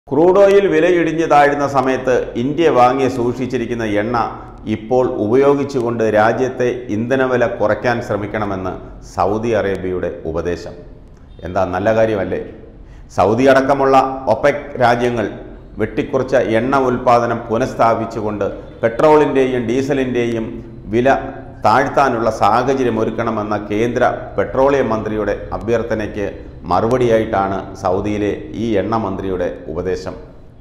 crude oil വിലയിടിഞ്ഞ് താഴുന്ന സമയത്ത് India വാങ്ങി സൂക്ഷിച്ചിരിക്കുന്ന എണ്ണ ഇപ്പോൾ ഉപയോഗിച്ചുകൊണ്ട് രാജ്യത്തെ ഇന്ധനവില കുറയ്ക്കാൻ ശ്രമിക്കണമെന്ന് സൗദി അറേബ്യയുടെ ഉപദേശം എന്താ നല്ല കാര്യമല്ലേ സൗദി അടക്കമുള്ള ഒപെക് രാജ്യങ്ങൾ വെട്ടിക്കുറച്ച എണ്ണ ഉൽപ്പാദനം പുനഃസ്ഥാപിച്ചുകൊണ്ട് പെട്രോളിൻ്റെയും ഡീസലിൻ്റെയും വില താഴ്ത്താനുള്ള സാഹചര്യം ഒരുക്കണമെന്ന കേന്ദ്ര പെട്രോളിയം മന്ത്രിയുടെ അഭ്യർത്ഥനയ്ക്ക് മറുപടിയായിട്ടാണ് സൗദിയിലെ ഈ എണ്ണ മന്ത്രിയുടെ ഉപദേശം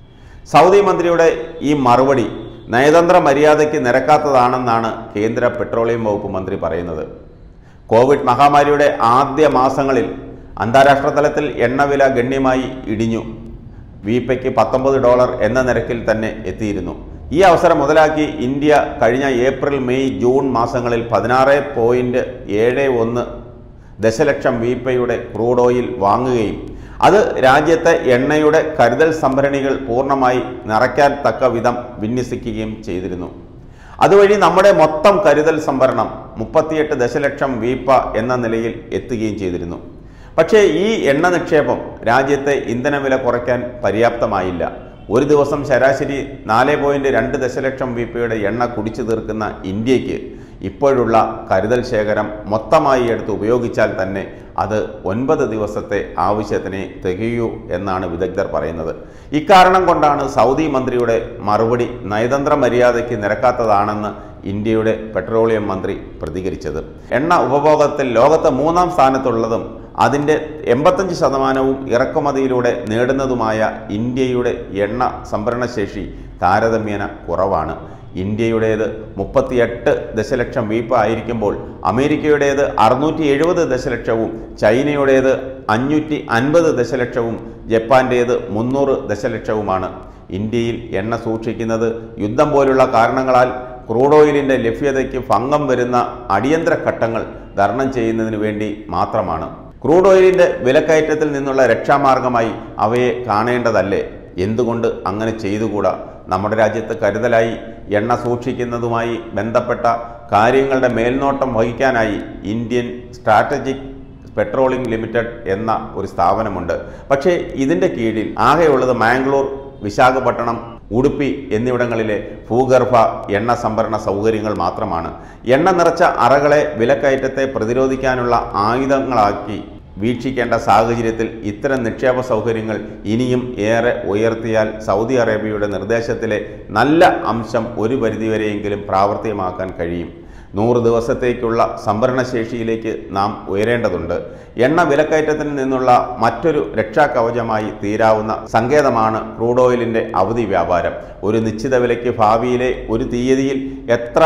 സൗദി മന്ത്രിയുടെ ഈ മറുപടി നയതന്ത്ര മര്യാദയ്ക്ക് നിരക്കാത്തതാണെന്നാണ് കേന്ദ്ര പെട്രോളിയം വകുപ്പ് മന്ത്രി പറയുന്നത് കോവിഡ് മഹാമാരിയുടെ ആദ്യ മാസങ്ങളിൽ അന്താരാഷ്ട്ര തലത്തിൽ എണ്ണവില ഗണ്യമായി ഇടിഞ്ഞു വീപ്പയ്ക്ക് പത്തൊമ്പത് ഡോളർ എന്ന നിരക്കിൽ തന്നെ എത്തിയിരുന്നു ഈ അവസരം മുതലാക്കി ഇന്ത്യ കഴിഞ്ഞ ഏപ്രിൽ മെയ് ജൂൺ മാസങ്ങളിൽ പതിനാറ് പോയിൻറ്റ് ഏഴ് ഒന്ന് ദശലക്ഷം വീപ്പയുടെ ക്രൂഡ് ഓയിൽ വാങ്ങുകയും അത് രാജ്യത്തെ എണ്ണയുടെ കരുതൽ സംഭരണികൾ പൂർണ്ണമായി നിറയ്ക്കാൻ തക്ക വിധം വിന്യസിക്കുകയും ചെയ്തിരുന്നു അതുവഴി നമ്മുടെ മൊത്തം കരുതൽ സംഭരണം മുപ്പത്തിയെട്ട് ദശലക്ഷം വീപ്പ എന്ന നിലയിൽ എത്തുകയും ചെയ്തിരുന്നു പക്ഷേ ഈ എണ്ണ നിക്ഷേപം രാജ്യത്തെ ഇന്ധനവില കുറയ്ക്കാൻ പര്യാപ്തമായില്ല ഒരു ദിവസം ശരാശരി നാല് പോയിൻറ്റ് രണ്ട് ദശലക്ഷം വീപ്പയുടെ എണ്ണ കുടിച്ചു തീർക്കുന്ന ഇന്ത്യക്ക് ഇപ്പോഴുള്ള കരുതൽ ശേഖരം മൊത്തമായി എടുത്ത് ഉപയോഗിച്ചാൽ തന്നെ അത് ഒൻപത് ദിവസത്തെ ആവശ്യത്തിനെ തികയൂ എന്നാണ് വിദഗ്ധർ പറയുന്നത് ഇക്കാരണം കൊണ്ടാണ് സൗദി മന്ത്രിയുടെ മറുപടി നയതന്ത്ര മര്യാദയ്ക്ക് നിരക്കാത്തതാണെന്ന് ഇന്ത്യയുടെ പെട്രോളിയം മന്ത്രി പ്രതികരിച്ചത് എണ്ണ ഉപഭോഗത്തിൽ ലോകത്ത് മൂന്നാം സ്ഥാനത്തുള്ളതും അതിൻ്റെ എൺപത്തഞ്ച് ശതമാനവും ഇറക്കുമതിയിലൂടെ നേടുന്നതുമായ ഇന്ത്യയുടെ എണ്ണ സംഭരണശേഷി താരതമ്യേന കുറവാണ് ഇന്ത്യയുടേത് മുപ്പത്തിയെട്ട് ദശലക്ഷം വീപ്പ ആയിരിക്കുമ്പോൾ അമേരിക്കയുടേത് അറുന്നൂറ്റി എഴുപത് ദശലക്ഷവും ചൈനയുടേത് അഞ്ഞൂറ്റി അൻപത് ദശലക്ഷവും ജപ്പാൻ്റേത് മുന്നൂറ് ദശലക്ഷവുമാണ് ഇന്ത്യയിൽ എണ്ണ സൂക്ഷിക്കുന്നത് യുദ്ധം പോലുള്ള കാരണങ്ങളാൽ ക്രൂഡ് ഓയിലിൻ്റെ ലഭ്യതയ്ക്ക് ഭംഗം വരുന്ന അടിയന്തര ഘട്ടങ്ങൾ തരണം ചെയ്യുന്നതിന് വേണ്ടി മാത്രമാണ് ക്രൂഡ് ഓയിലിൻ്റെ വിലക്കയറ്റത്തിൽ നിന്നുള്ള രക്ഷാമാർഗമായി അവയെ കാണേണ്ടതല്ലേ എന്തുകൊണ്ട് അങ്ങനെ ചെയ്തുകൂടാ നമ്മുടെ രാജ്യത്ത് കരുതലായി എണ്ണ സൂക്ഷിക്കുന്നതുമായി ബന്ധപ്പെട്ട കാര്യങ്ങളുടെ മേൽനോട്ടം വഹിക്കാനായി ഇന്ത്യൻ സ്ട്രാറ്റജിക് പെട്രോളിംഗ് ലിമിറ്റഡ് എന്ന ഒരു സ്ഥാപനമുണ്ട് പക്ഷേ ഇതിൻ്റെ കീഴിൽ ആകെയുള്ളത് മാംഗ്ലൂർ വിശാഖപട്ടണം ഉടുപ്പി എന്നിവിടങ്ങളിലെ ഭൂഗർഭ എണ്ണ സംഭരണ സൗകര്യങ്ങൾ മാത്രമാണ് എണ്ണ നിറച്ച അറകളെ വിലക്കയറ്റത്തെ പ്രതിരോധിക്കാനുള്ള ആയുധങ്ങളാക്കി വീക്ഷിക്കേണ്ട സാഹചര്യത്തിൽ ഇത്തരം നിക്ഷേപ സൗകര്യങ്ങൾ ഇനിയും ഏറെ ഉയർത്തിയാൽ സൗദി അറേബ്യയുടെ നിർദ്ദേശത്തിലെ നല്ല അംശം ഒരു പരിധിവരെയെങ്കിലും പ്രാവർത്തികമാക്കാൻ കഴിയും നൂറ് ദിവസത്തേക്കുള്ള സംഭരണശേഷിയിലേക്ക് നാം ഉയരേണ്ടതുണ്ട് എണ്ണ വിലക്കയറ്റത്തിൽ നിന്നുള്ള മറ്റൊരു രക്ഷാകവചമായി തീരാവുന്ന സങ്കേതമാണ് ക്രൂഡ് ഓയിലിൻ്റെ അവധി വ്യാപാരം ഒരു നിശ്ചിത വിലയ്ക്ക് ഭാവിയിലെ ഒരു തീയതിയിൽ എത്ര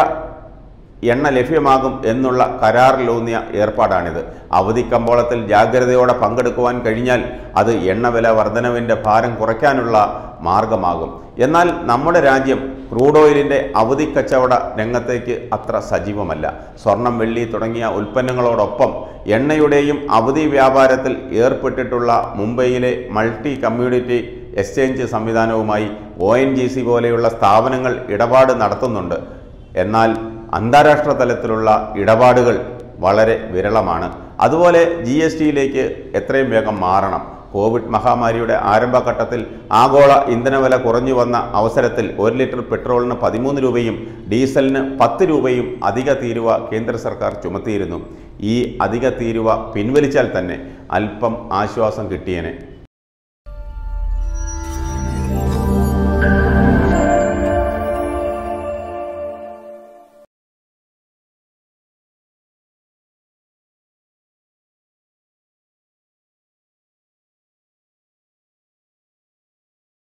എണ്ണ ലഭ്യമാകും എന്നുള്ള കരാറിലൂന്നിയ ഏർപ്പാടാണിത് അവധി കമ്പോളത്തിൽ ജാഗ്രതയോടെ പങ്കെടുക്കുവാൻ കഴിഞ്ഞാൽ അത് എണ്ണവില വർധനവിൻ്റെ ഭാരം കുറയ്ക്കാനുള്ള മാർഗമാകും എന്നാൽ നമ്മുടെ രാജ്യം ക്രൂഡ് ഓയിലിൻ്റെ അവധി കച്ചവട രംഗത്തേക്ക് അത്ര സജീവമല്ല സ്വർണം വെള്ളി തുടങ്ങിയ ഉൽപ്പന്നങ്ങളോടൊപ്പം എണ്ണയുടെയും അവധി വ്യാപാരത്തിൽ ഏർപ്പെട്ടിട്ടുള്ള മുംബൈയിലെ മൾട്ടി കമ്മ്യൂണിറ്റി എക്സ്ചേഞ്ച് സംവിധാനവുമായി ഒ എൻ ജി സി പോലെയുള്ള സ്ഥാപനങ്ങൾ ഇടപാട് നടത്തുന്നുണ്ട് എന്നാൽ അന്താരാഷ്ട്ര തലത്തിലുള്ള ഇടപാടുകൾ വളരെ വിരളമാണ് അതുപോലെ ജി എസ് ടിയിലേക്ക് എത്രയും വേഗം മാറണം കോവിഡ് മഹാമാരിയുടെ ആരംഭഘട്ടത്തിൽ ആഗോള ഇന്ധനവില കുറഞ്ഞു വന്ന അവസരത്തിൽ ഒരു ലിറ്റർ പെട്രോളിന് പതിമൂന്ന് രൂപയും ഡീസലിന് പത്ത് രൂപയും അധിക തീരുവ കേന്ദ്ര സർക്കാർ ചുമത്തിയിരുന്നു ഈ അധിക തീരുവ പിൻവലിച്ചാൽ തന്നെ അല്പം ആശ്വാസം കിട്ടിയേനെ